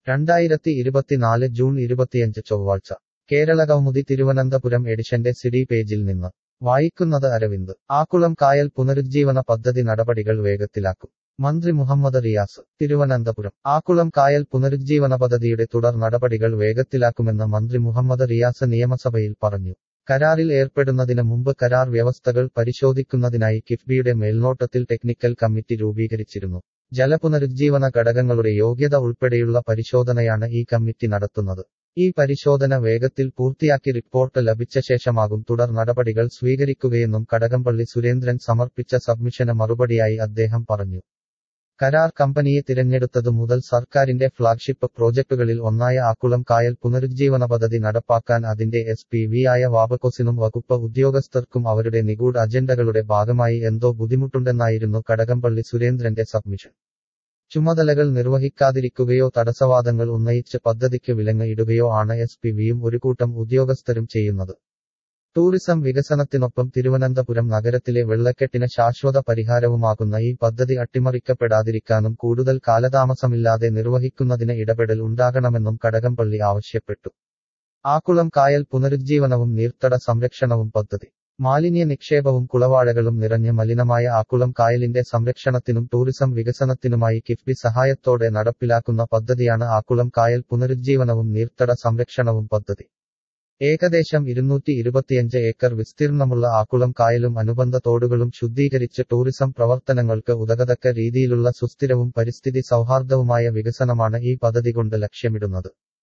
രണ്ടായിരത്തി ഇരുപത്തിനാല് ജൂൺ ഇരുപത്തിയഞ്ച് ചൊവ്വാഴ്ച കേരള കൗമുദി തിരുവനന്തപുരം എഡിഷന്റെ സിഡി പേജിൽ നിന്ന് വായിക്കുന്നത് അരവിന്ദ് ആക്കുളം കായൽ പുനരുജ്ജീവന പദ്ധതി നടപടികൾ വേഗത്തിലാക്കും മന്ത്രി മുഹമ്മദ് റിയാസ് തിരുവനന്തപുരം ആക്കുളം കായൽ പുനരുജ്ജീവന പദ്ധതിയുടെ തുടർ നടപടികൾ വേഗത്തിലാക്കുമെന്ന് മന്ത്രി മുഹമ്മദ് റിയാസ് നിയമസഭയിൽ പറഞ്ഞു കരാറിൽ ഏർപ്പെടുന്നതിന് മുമ്പ് കരാർ വ്യവസ്ഥകൾ പരിശോധിക്കുന്നതിനായി കിഫ്ബിയുടെ മേൽനോട്ടത്തിൽ ടെക്നിക്കൽ കമ്മിറ്റി രൂപീകരിച്ചിരുന്നു ജലപുനരുജ്ജീവന ഘടകങ്ങളുടെ യോഗ്യത ഉൾപ്പെടെയുള്ള പരിശോധനയാണ് ഈ കമ്മിറ്റി നടത്തുന്നത് ഈ പരിശോധന വേഗത്തിൽ പൂർത്തിയാക്കി റിപ്പോർട്ട് ലഭിച്ച ശേഷമാകും തുടർ നടപടികൾ സ്വീകരിക്കുകയെന്നും കടകംപള്ളി സുരേന്ദ്രൻ സമർപ്പിച്ച സബ്മിഷന് മറുപടിയായി അദ്ദേഹം പറഞ്ഞു കരാർ കമ്പനിയെ തിരഞ്ഞെടുത്തതു മുതൽ സർക്കാരിന്റെ ഫ്ളാഗ്ഷിപ്പ് പ്രോജക്ടുകളിൽ ഒന്നായ ആക്കുളം കായൽ പുനരുജ്ജീവന പദ്ധതി നടപ്പാക്കാൻ അതിന്റെ എസ് പി വി ആയ വാബക്കോസിനും വകുപ്പ് ഉദ്യോഗസ്ഥർക്കും അവരുടെ നിഗൂഢ അജണ്ടകളുടെ ഭാഗമായി എന്തോ ബുദ്ധിമുട്ടുണ്ടെന്നായിരുന്നു കടകംപള്ളി സുരേന്ദ്രന്റെ സബ്മിഷൻ ചുമതലകൾ നിർവഹിക്കാതിരിക്കുകയോ തടസ്സവാദങ്ങൾ ഉന്നയിച്ച് പദ്ധതിക്ക് വിലങ്ങ് ഇടുകയോ ആണ് എസ് പി വിയും ഒരു കൂട്ടം ഉദ്യോഗസ്ഥരും ചെയ്യുന്നത് ടൂറിസം വികസനത്തിനൊപ്പം തിരുവനന്തപുരം നഗരത്തിലെ വെള്ളക്കെട്ടിന് ശാശ്വത പരിഹാരവുമാകുന്ന ഈ പദ്ധതി അട്ടിമറിക്കപ്പെടാതിരിക്കാനും കൂടുതൽ കാലതാമസമില്ലാതെ നിർവഹിക്കുന്നതിന് ഇടപെടൽ ഉണ്ടാകണമെന്നും കടകംപള്ളി ആവശ്യപ്പെട്ടു ആക്കുളം കായൽ പുനരുജ്ജീവനവും നീർത്തട സംരക്ഷണവും പദ്ധതി മാലിന്യ നിക്ഷേപവും കുളവാഴകളും നിറഞ്ഞ് മലിനമായ ആക്കുളം കായലിന്റെ സംരക്ഷണത്തിനും ടൂറിസം വികസനത്തിനുമായി കിഫ്ബി സഹായത്തോടെ നടപ്പിലാക്കുന്ന പദ്ധതിയാണ് ആക്കുളം കായൽ പുനരുജ്ജീവനവും നീർത്തട സംരക്ഷണവും പദ്ധതി ഏകദേശം ഇരുന്നൂറ്റി ഇരുപത്തിയഞ്ച് ഏക്കർ വിസ്തീർണമുള്ള ആക്കുളം കായലും അനുബന്ധ തോടുകളും ശുദ്ധീകരിച്ച് ടൂറിസം പ്രവർത്തനങ്ങൾക്ക് ഉതകതക്ക രീതിയിലുള്ള സുസ്ഥിരവും പരിസ്ഥിതി സൗഹാർദ്ദവുമായ വികസനമാണ് ഈ പദ്ധതി കൊണ്ട് ലക്ഷ്യമിടുന്നത്